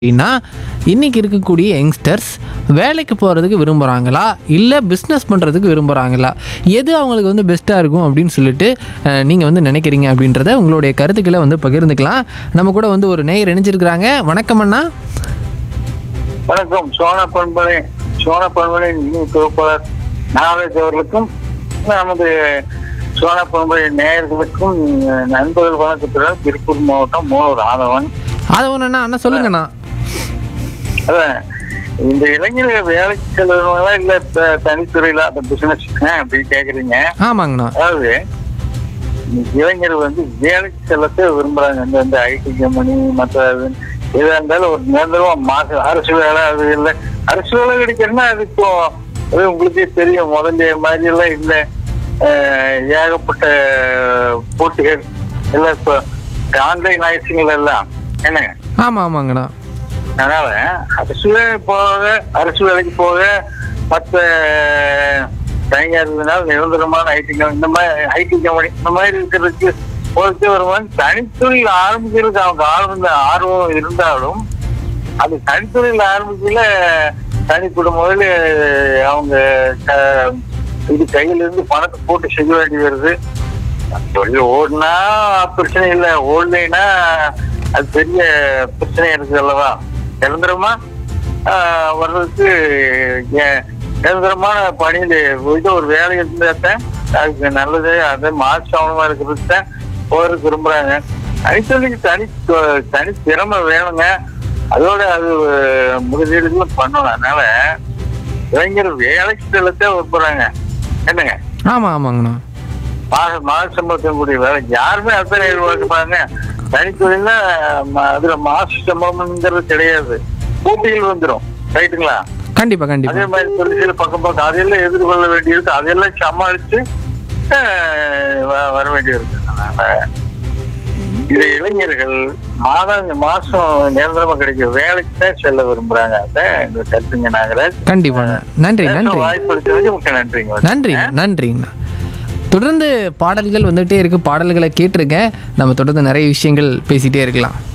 அப்படின்னா இன்னைக்கு இருக்கக்கூடிய யங்ஸ்டர்ஸ் வேலைக்கு போகிறதுக்கு விரும்புகிறாங்களா இல்லை பிஸ்னஸ் பண்ணுறதுக்கு விரும்புகிறாங்களா எது அவங்களுக்கு வந்து பெஸ்ட்டாக இருக்கும் அப்படின்னு சொல்லிட்டு நீங்கள் வந்து நினைக்கிறீங்க அப்படின்றத உங்களுடைய கருத்துக்களை வந்து பகிர்ந்துக்கலாம் நம்ம கூட வந்து ஒரு நேயர் இணைஞ்சிருக்கிறாங்க வணக்கம் அண்ணா வணக்கம் சோனா பண்பலை சோனா பண்பலை நிதி தொகுப்பாளர் நாகராஜ் அவர்களுக்கும் நமது சோனா பண்பலை நேயர்களுக்கும் நண்பர்கள் வணக்கத்துடன் திருப்பூர் மாவட்டம் மூலூர் ஆதவன் அதை ஒன்று அண்ணா அண்ணா சொல்லுங்கண்ணா அதான் இந்த இளைஞர்கள் வேலைக்கு செல்வங்களா இல்ல த- தனித்துறையில அந்த பிசினஸ் அப்படின்னு கேக்குறீங்க ஆமாங்கண்ணா அதாவது இன்னைக்கு இளைஞர் வந்து வேலைக்கு செல்லத்தை விரும்புறாங்க இந்த இந்த ஐடி கம்பெனி மற்ற இது- எதா இருந்தாலும் ஒரு நிரந்தரமா மாசம் அரசு வேலை அது இல்லை அரசு வேலை கிடைக்கிறதுனா அது இப்போ அது உங்களுக்கே தெரியும் முதல்ல மாதிரி எல்லாம் இல்லை அஹ், ஏகப்பட்ட போட்டிகள் எல்லாம் இப்போ ஆன்லைன் ஆயிடுச்சுங்கள் எல்லாம் என்னங்க ஆமாம் ஆமாங்கண்ணா அதனால அரசு வேலை போக அரசு வேலைக்கு போக மற்ற தனியார் இருந்தனால நிரந்தரமான ஐடி இந்த மாதிரி ஐடி கம்பெனி இந்த மாதிரி இருக்கிறதுக்கு போயிட்டு வருவான் தனித்தொழில் ஆரம்பிக்கிறதுக்கு அவங்க ஆரம்ப ஆர்வம் இருந்தாலும் அது தனித்தொழில் ஆரம்பிக்கல தனி குடும்பங்கள் அவங்க க- இது கையில இருந்து பணத்தை போட்டு செய்ய வேண்டி வருது தொழில் ஓடுனா பிரச்சனை இல்லை ஓடலைன்னா அது பெரிய பிரச்சனை இருக்குது அல்லவா நிரந்தரமா ஆஹ், வர்றதுக்கு ஏ- நிரந்தரமான பணியில் இது ஒரு வேலை இருந்தாத்தான் அதுக்கு நல்லது அது மாசமா இருக்கிறது தான் போறதுக்கு விரும்புறாங்க தனித்தொழிலுக்கு தனி தொ- தனி திறமை வேணுங்க அதோட அது முதலீடுகளும் பண்ணணும் அதனால இளைஞர் வேலைக்கு செல்லத்தான் விரும்புறாங்க என்னங்க ஆமாம் ஆமாங்கண்ணா மாத மாத சம்பளத்தின் கூடிய வேலை யாருமே அத்தனை எதிர்பார்க்கப்பாங்க தனித்தொழில்னா ம- அதுல மாச சம்பளம்ங்கிறது கிடையாது போட்டிகள் வந்துடும் ரைட்டுங்களா கண்டிப்பாக அதே கண்டிப்பாக மாதிரி தொழிற்சியில் பக்கம் பக்கம் அதையெல்லாம் எதிர்கொள்ள வேண்டியிருக்கு அதையெல்லாம் சமாளிச்சு அஹ், வ- வர வேண்டியிருக்கு அதனால இது இளைஞர்கள் மாதம் மாசம் நிரந்தரமா கிடைக்கிற வேலைக்கு தான் செல்ல விரும்புறாங்க அதான் இந்த கருத்துங்க நாகராஜ் கண்டிப்பாங்க நன்றி நன்றி வாய்ப்பு அளித்ததுக்கு மிக்க நன்றிங்க நன்றி நன்றிங்கண்ணா தொடர்ந்து பாடல்கள் வந்துகிட்டே இருக்கு பாடல்களை கேட்டிருக்கேன் நம்ம தொடர்ந்து நிறைய விஷயங்கள் பேசிட்டே இருக்கலாம்